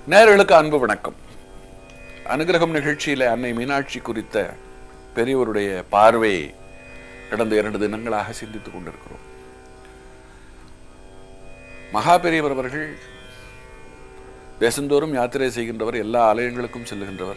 நேயர்களுக்கு அன்பு வணக்கம் அனுகிரகம் நிகழ்ச்சியில அன்னை மீனாட்சி குறித்த பெரியவருடைய பார்வையை கடந்த இரண்டு தினங்களாக சிந்தித்துக் கொண்டிருக்கிறோம் மகா பெரியவர் அவர்கள் தேசந்தோறும் யாத்திரை செய்கின்றவர் எல்லா ஆலயங்களுக்கும் செல்லுகின்றவர்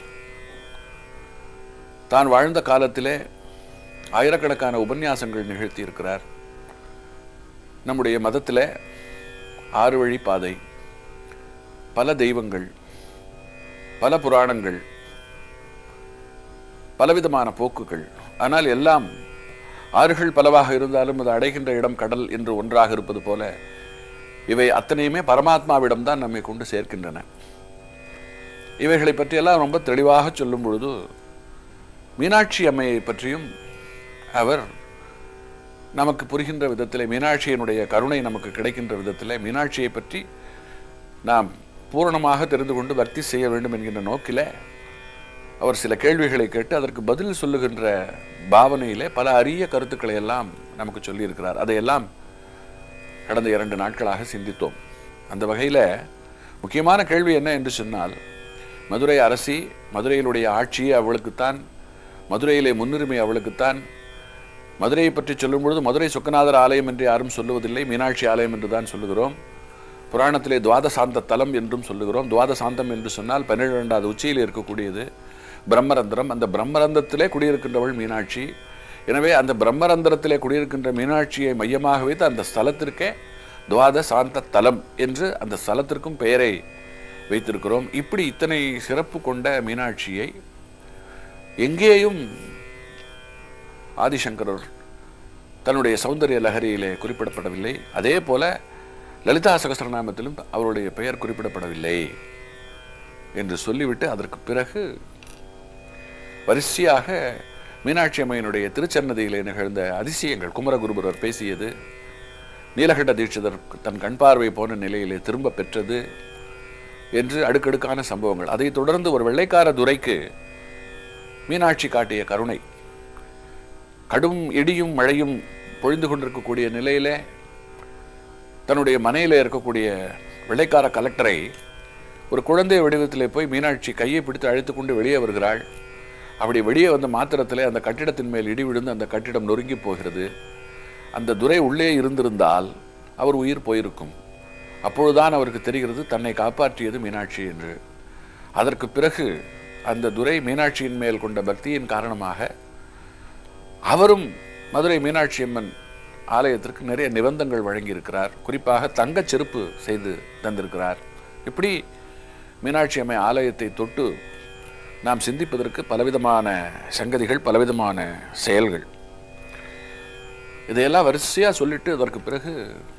தான் வாழ்ந்த காலத்திலே ஆயிரக்கணக்கான உபன்யாசங்கள் நிகழ்த்தி இருக்கிறார் நம்முடைய மதத்திலே ஆறு வழி பாதை பல தெய்வங்கள் பல புராணங்கள் பலவிதமான போக்குகள் ஆனால் எல்லாம் ஆறுகள் பலவாக இருந்தாலும் அது அடைகின்ற இடம் கடல் என்று ஒன்றாக இருப்பது போல இவை அத்தனையுமே பரமாத்மாவிடம் தான் நம்மை கொண்டு சேர்க்கின்றன இவைகளை பற்றியெல்லாம் ரொம்ப தெளிவாக சொல்லும் பொழுது மீனாட்சி அம்மையை பற்றியும் அவர் நமக்கு புரிகின்ற விதத்திலே மீனாட்சியினுடைய கருணை நமக்கு கிடைக்கின்ற விதத்திலே மீனாட்சியை பற்றி நாம் பூரணமாக தெரிந்து கொண்டு பக்தி செய்ய வேண்டும் என்கின்ற நோக்கில அவர் சில கேள்விகளை கேட்டு அதற்கு பதில் சொல்லுகின்ற பாவனையிலே பல அரிய கருத்துக்களை எல்லாம் நமக்கு சொல்லியிருக்கிறார் அதையெல்லாம் கடந்த இரண்டு நாட்களாக சிந்தித்தோம் அந்த வகையில் முக்கியமான கேள்வி என்ன என்று சொன்னால் மதுரை அரசி மதுரையிலுடைய ஆட்சி அவளுக்குத்தான் மதுரையிலே முன்னுரிமை அவளுக்குத்தான் மதுரையை பற்றி சொல்லும் பொழுது மதுரை சொக்கநாதர் ஆலயம் என்று யாரும் சொல்லுவதில்லை மீனாட்சி ஆலயம் என்று தான் சொல்லுகிறோம் புராணத்திலே துவாதசாந்த தலம் என்றும் சொல்லுகிறோம் துவாதசாந்தம் என்று சொன்னால் பன்னிரெண்டாவது உச்சியில் இருக்கக்கூடியது பிரம்மரந்திரம் அந்த பிரம்மரந்தத்திலே குடியிருக்கின்றவள் மீனாட்சி எனவே அந்த பிரம்மரந்திரத்திலே குடியிருக்கின்ற மீனாட்சியை மையமாக வைத்து அந்த ஸ்தலத்திற்கே துவாத சாந்த தலம் என்று அந்த ஸ்தலத்திற்கும் பெயரை வைத்திருக்கிறோம் இப்படி இத்தனை சிறப்பு கொண்ட மீனாட்சியை எங்கேயும் ஆதிசங்கரர் தன்னுடைய சௌந்தரிய லகரியிலே குறிப்பிடப்படவில்லை அதே போல லலிதா சகசிரநாமத்திலும் அவருடைய பெயர் குறிப்பிடப்படவில்லை என்று சொல்லிவிட்டு அதற்கு பிறகு வரிசையாக மீனாட்சி அம்மையினுடைய திருச்சன்னதியிலே நிகழ்ந்த அதிசயங்கள் குமரகுருபுரர் பேசியது நீலகண்ட தீட்சிதர் தன் கண் பார்வை போன நிலையிலே திரும்ப பெற்றது என்று அடுக்கடுக்கான சம்பவங்கள் அதைத் தொடர்ந்து ஒரு வெள்ளைக்கார துரைக்கு மீனாட்சி காட்டிய கருணை கடும் இடியும் மழையும் பொழிந்து கொண்டிருக்கக்கூடிய நிலையிலே தன்னுடைய மனையில் இருக்கக்கூடிய வெள்ளைக்கார கலெக்டரை ஒரு குழந்தை வடிவத்திலே போய் மீனாட்சி கையை பிடித்து அழைத்து கொண்டு வெளியே வருகிறாள் அப்படி வெளியே வந்த மாத்திரத்திலே அந்த கட்டிடத்தின் மேல் இடி விழுந்து அந்த கட்டிடம் நொறுங்கி போகிறது அந்த துரை உள்ளே இருந்திருந்தால் அவர் உயிர் போயிருக்கும் அப்பொழுதுதான் அவருக்கு தெரிகிறது தன்னை காப்பாற்றியது மீனாட்சி என்று அதற்கு பிறகு அந்த துரை மீனாட்சியின் மேல் கொண்ட பக்தியின் காரணமாக அவரும் மதுரை மீனாட்சி அம்மன் ஆலயத்திற்கு நிறைய நிபந்தங்கள் வழங்கியிருக்கிறார் குறிப்பாக தங்கச் செருப்பு செய்து தந்திருக்கிறார் இப்படி மீனாட்சி அம்மை ஆலயத்தை தொட்டு நாம் சிந்திப்பதற்கு பலவிதமான சங்கதிகள் பலவிதமான செயல்கள் இதையெல்லாம் வரிசையாக சொல்லிட்டு அதற்கு பிறகு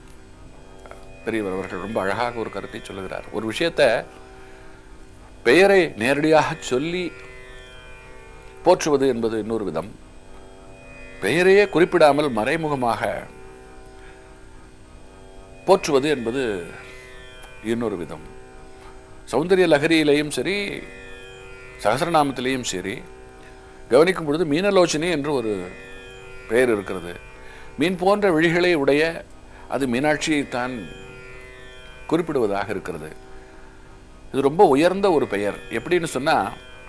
பெரியவர் அவர்கள் ரொம்ப அழகாக ஒரு கருத்தை சொல்லுகிறார் ஒரு விஷயத்த பெயரை நேரடியாக சொல்லி போற்றுவது என்பது இன்னொரு விதம் பெயரையே குறிப்பிடாமல் மறைமுகமாக போற்றுவது என்பது இன்னொரு விதம் சௌந்தரிய லகரியிலேயும் சரி சகசரநாமத்திலேயும் சரி கவனிக்கும் பொழுது மீனலோச்சனி என்று ஒரு பெயர் இருக்கிறது மீன் போன்ற விழிகளை உடைய அது மீனாட்சியை தான் குறிப்பிடுவதாக இருக்கிறது இது ரொம்ப உயர்ந்த ஒரு பெயர் எப்படின்னு சொன்னா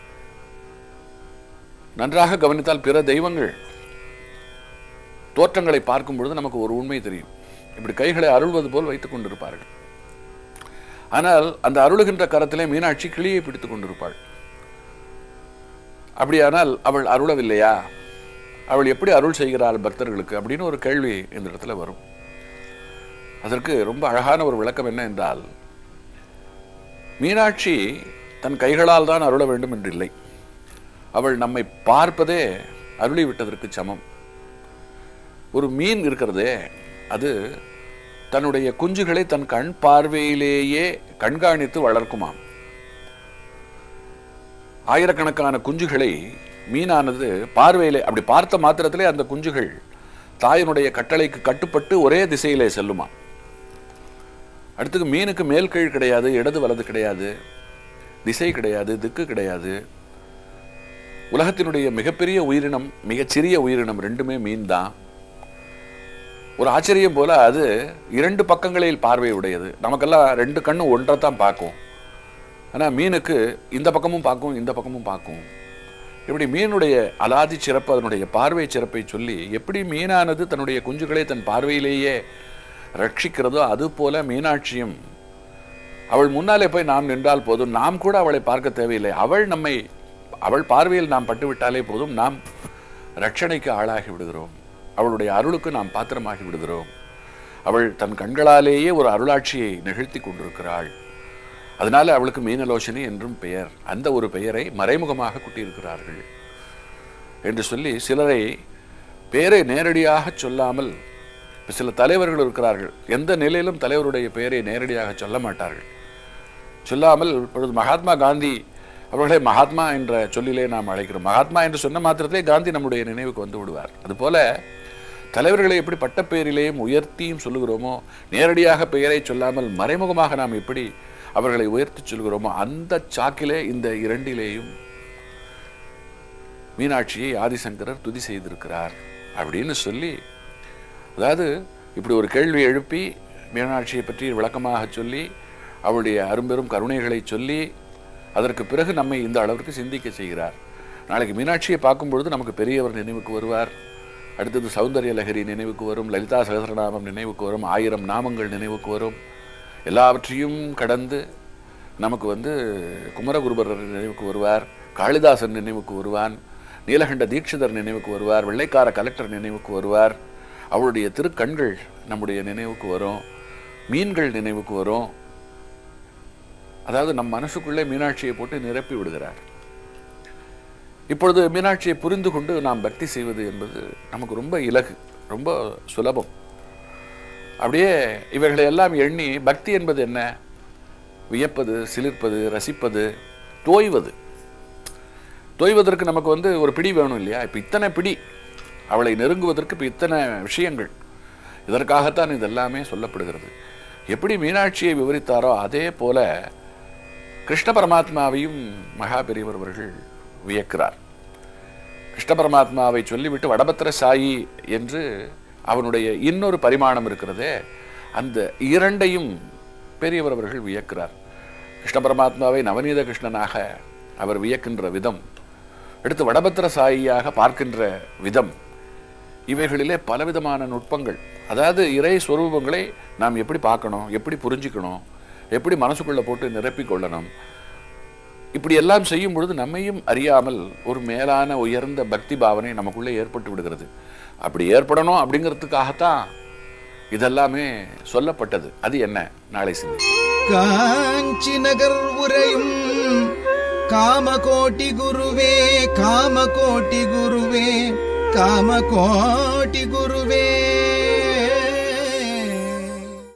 நன்றாக கவனித்தால் பிற தெய்வங்கள் தோற்றங்களை பார்க்கும் பொழுது நமக்கு ஒரு உண்மை தெரியும் இப்படி கைகளை அருள்வது போல் வைத்துக் கொண்டிருப்பார்கள் ஆனால் அந்த அருளுகின்ற கரத்திலே மீனாட்சி கிளியை பிடித்துக் கொண்டிருப்பாள் அப்படியானால் அவள் அருளவில்லையா அவள் எப்படி அருள் செய்கிறாள் பக்தர்களுக்கு அப்படின்னு ஒரு கேள்வி இந்த இடத்துல வரும் அதற்கு ரொம்ப அழகான ஒரு விளக்கம் என்ன என்றால் மீனாட்சி தன் கைகளால் தான் அருள வேண்டும் என்று இல்லை அவள் நம்மை பார்ப்பதே அருளி விட்டதற்கு சமம் ஒரு மீன் இருக்கிறதே அது தன்னுடைய குஞ்சுகளை தன் கண் பார்வையிலேயே கண்காணித்து வளர்க்குமாம் ஆயிரக்கணக்கான குஞ்சுகளை மீனானது பார்வையிலே அப்படி பார்த்த மாத்திரத்திலே அந்த குஞ்சுகள் தாயினுடைய கட்டளைக்கு கட்டுப்பட்டு ஒரே திசையிலே செல்லுமா அடுத்தது மீனுக்கு மேல் கீழ் கிடையாது இடது வலது கிடையாது திசை கிடையாது திக்கு கிடையாது உலகத்தினுடைய மிகப்பெரிய உயிரினம் மிகச்சிறிய உயிரினம் ரெண்டுமே மீன் தான் ஒரு ஆச்சரியம் போல அது இரண்டு பக்கங்களில் பார்வை உடையது நமக்கெல்லாம் ரெண்டு கண்ணும் ஒன்றை தான் பார்க்கும் ஆனால் மீனுக்கு இந்த பக்கமும் பார்க்கும் இந்த பக்கமும் பார்க்கும் இப்படி மீனுடைய அலாதி சிறப்பு அதனுடைய பார்வை சிறப்பை சொல்லி எப்படி மீனானது தன்னுடைய குஞ்சுகளை தன் பார்வையிலேயே ரட்சிக்கிறதோ அது போல மீனாட்சியும் அவள் முன்னாலே போய் நாம் நின்றால் போதும் நாம் கூட அவளை பார்க்க தேவையில்லை அவள் நம்மை அவள் பார்வையில் நாம் பட்டுவிட்டாலே போதும் நாம் ரட்சணைக்கு ஆளாகி விடுகிறோம் அவளுடைய அருளுக்கு நாம் பாத்திரமாகி விடுகிறோம் அவள் தன் கண்களாலேயே ஒரு அருளாட்சியை நிகழ்த்தி கொண்டிருக்கிறாள் அதனால அவளுக்கு மீனலோசனி என்றும் பெயர் அந்த ஒரு பெயரை மறைமுகமாக குட்டியிருக்கிறார்கள் என்று சொல்லி சிலரை பெயரை நேரடியாக சொல்லாமல் இப்ப சில தலைவர்கள் இருக்கிறார்கள் எந்த நிலையிலும் தலைவருடைய பெயரை நேரடியாக சொல்ல மாட்டார்கள் சொல்லாமல் இப்பொழுது மகாத்மா காந்தி அவர்களை மகாத்மா என்ற சொல்லிலே நாம் அழைக்கிறோம் மகாத்மா என்று சொன்ன மாத்திரத்திலே காந்தி நம்முடைய நினைவுக்கு வந்து விடுவார் அதுபோல தலைவர்களை எப்படி பட்டப்பெயரிலேயும் உயர்த்தியும் சொல்லுகிறோமோ நேரடியாக பெயரை சொல்லாமல் மறைமுகமாக நாம் எப்படி அவர்களை உயர்த்தி சொல்கிறோமோ அந்த சாக்கிலே இந்த இரண்டிலேயும் மீனாட்சியை ஆதிசங்கரர் துதி செய்திருக்கிறார் அப்படின்னு சொல்லி அதாவது இப்படி ஒரு கேள்வி எழுப்பி மீனாட்சியை பற்றி விளக்கமாக சொல்லி அவளுடைய அரும்பெரும் கருணைகளை சொல்லி அதற்கு பிறகு நம்மை இந்த அளவிற்கு சிந்திக்க செய்கிறார் நாளைக்கு மீனாட்சியை பார்க்கும் பொழுது நமக்கு பெரியவர் நினைவுக்கு வருவார் அடுத்தது சௌந்தரிய லஹரி நினைவுக்கு வரும் லலிதா சகசரநாமம் நினைவுக்கு வரும் ஆயிரம் நாமங்கள் நினைவுக்கு வரும் எல்லாவற்றையும் கடந்து நமக்கு வந்து குமரகுருபரர் நினைவுக்கு வருவார் காளிதாசன் நினைவுக்கு வருவான் நீலகண்ட தீட்சிதர் நினைவுக்கு வருவார் வெள்ளைக்கார கலெக்டர் நினைவுக்கு வருவார் அவருடைய திருக்கண்கள் நம்முடைய நினைவுக்கு வரும் மீன்கள் நினைவுக்கு வரும் அதாவது நம் மனசுக்குள்ளே மீனாட்சியை போட்டு நிரப்பி விடுகிறார் இப்பொழுது மீனாட்சியை புரிந்து கொண்டு நாம் பக்தி செய்வது என்பது நமக்கு ரொம்ப இலகு ரொம்ப சுலபம் அப்படியே இவைகளை எல்லாம் எண்ணி பக்தி என்பது என்ன வியப்பது சிலிர்ப்பது ரசிப்பது தோய்வது தோய்வதற்கு நமக்கு வந்து ஒரு பிடி வேணும் இல்லையா இப்போ இத்தனை பிடி அவளை நெருங்குவதற்கு இப்போ இத்தனை விஷயங்கள் இதற்காகத்தான் இதெல்லாமே சொல்லப்படுகிறது எப்படி மீனாட்சியை விவரித்தாரோ அதே போல கிருஷ்ண பரமாத்மாவையும் மகா பெரியவர் அவர்கள் வியக்கிறார் கிருஷ்ண பரமாத்மாவை சொல்லிவிட்டு வடபத்திர சாயி என்று அவனுடைய இன்னொரு பரிமாணம் இருக்கிறதே அந்த இரண்டையும் பெரியவர் அவர்கள் வியக்கிறார் கிருஷ்ண பரமாத்மாவை நவநீத கிருஷ்ணனாக அவர் வியக்கின்ற விதம் அடுத்து வடபத்திர சாயியாக பார்க்கின்ற விதம் இவைகளிலே பலவிதமான நுட்பங்கள் அதாவது இறை ஸ்வரூபங்களை நாம் எப்படி பார்க்கணும் எப்படி புரிஞ்சுக்கணும் எப்படி மனசுக்குள்ள போட்டு நிரப்பிக் கொள்ளணும் இப்படி எல்லாம் செய்யும் பொழுது நம்மையும் அறியாமல் ஒரு மேலான உயர்ந்த பக்தி பாவனை நமக்குள்ளே ஏற்பட்டு விடுகிறது அப்படி ஏற்படணும் அப்படிங்கிறதுக்காகத்தான் இதெல்லாமே சொல்லப்பட்டது அது என்ன நாளை சிந்தி காஞ்சி நகர் உரையும் காமகோட்டி குருவே காமகோட்டி குருவே காமகோட்டி குருவே